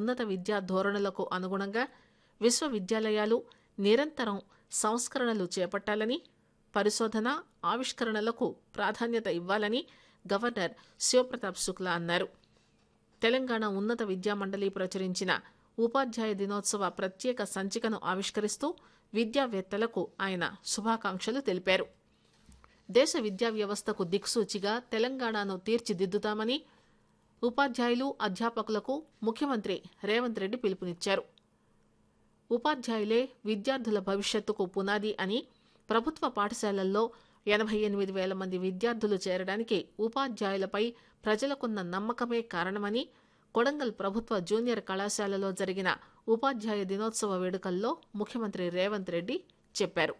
ఉన్నత విద్యా ధోరణులకు అనుగుణంగా విశ్వవిద్యాలయాలు నిరంతరం సంస్కరణలు చేపట్టాలని పరిశోధన ఆవిష్కరణలకు ప్రాధాన్యత ఇవ్వాలని గవర్నర్ శివప్రతాప్ శుక్లా అన్నారు తెలంగాణ ఉన్నత విద్యా మండలి ప్రచురించిన ఉపాధ్యాయ దినోత్సవ ప్రత్యేక సంచికను ఆవిష్కరిస్తూ విద్యావేత్తలకు ఆయన శుభాకాంక్షలు తెలిపారు దేశ విద్యా వ్యవస్థకు దిక్సూచిగా తెలంగాణను తీర్చిదిద్దుతామని ఉపాధ్యాయులు అధ్యాపకులకు ముఖ్యమంత్రి రేవంత్ రెడ్డి పిలుపునిచ్చారు ఉపాధ్యాయులే విద్యార్థుల భవిష్యత్తుకు పునాది అని ప్రభుత్వ పాఠశాలల్లో ఎనభై ఎనిమిది వేల మంది విద్యార్థులు చేరడానికి ఉపాధ్యాయులపై ప్రజలకున్న నమ్మకమే కారణమని కొడంగల్ ప్రభుత్వ జూనియర్ కళాశాలలో జరిగిన ఉపాధ్యాయ దినోత్సవ వేడుకల్లో ముఖ్యమంత్రి రేవంత్ రెడ్డి చెప్పారు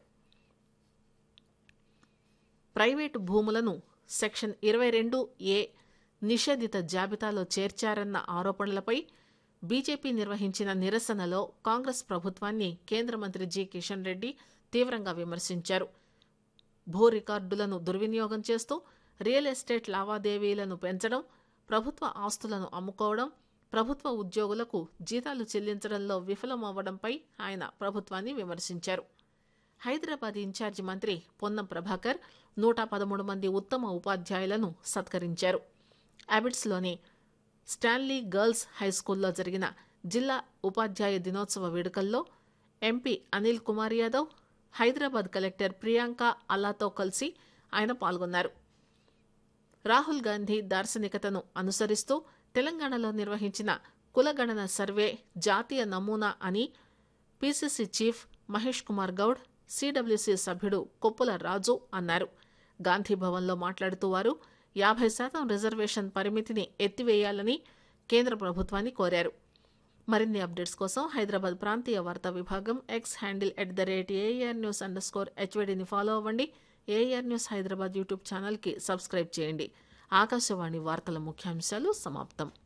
ప్రైవేటు భూములను సెక్షన్ ఇరవై రెండు ఏ నిషేధిత జాబితాలో చేర్చారన్న ఆరోపణలపై బీజేపీ నిర్వహించిన నిరసనలో కాంగ్రెస్ ప్రభుత్వాన్ని కేంద్ర మంత్రి జి కిషన్ రెడ్డి తీవ్రంగా విమర్శించారు భూ రికార్డులను దుర్వినియోగం చేస్తూ రియల్ ఎస్టేట్ లావాదేవీలను పెంచడం ప్రభుత్వ ఆస్తులను అమ్ముకోవడం ప్రభుత్వ ఉద్యోగులకు జీతాలు చెల్లించడంలో విఫలమవ్వడంపై ఆయన ప్రభుత్వాన్ని విమర్శించారు హైదరాబాద్ ఇన్ఛార్జి మంత్రి పొన్నం ప్రభాకర్ నూట పదమూడు మంది ఉత్తమ ఉపాధ్యాయులను సత్కరించారు అబిడ్స్లోని స్టాన్లీ గర్ల్స్ హైస్కూల్లో జరిగిన జిల్లా ఉపాధ్యాయ దినోత్సవ వేడుకల్లో ఎంపీ అనిల్ కుమార్ యాదవ్ హైదరాబాద్ కలెక్టర్ ప్రియాంక అల్లాతో కలిసి ఆయన పాల్గొన్నారు రాహుల్ గాంధీ దార్శనికతను అనుసరిస్తూ తెలంగాణలో నిర్వహించిన కులగణన సర్వే జాతీయ నమూనా అని PCC chief Mahesh Kumar Goud CWC సభ్యుడు కొప్పుల రాజు అన్నారు గాంధీ భవన్లో మాట్లాడుతూ వారు యాభై శాతం రిజర్వేషన్ పరిమితిని ఎత్తివేయాలని కేంద్ర ప్రభుత్వాన్ని కోరారు మరిన్ని అప్డేట్స్ కోసం హైదరాబాద్ ప్రాంతీయ వార్తా విభాగం X handle at the rate AIR news underscore స్కోర్ హెచ్వైడిని ఫాలో అవ్వండి ఏఆర్ న్యూస్ హైదరాబాద్ యూట్యూబ్ ఛానల్కి సబ్స్క్రైబ్ చేయండి ఆకాశవాణి వార్తల ముఖ్యాంశాలు సమాప్తం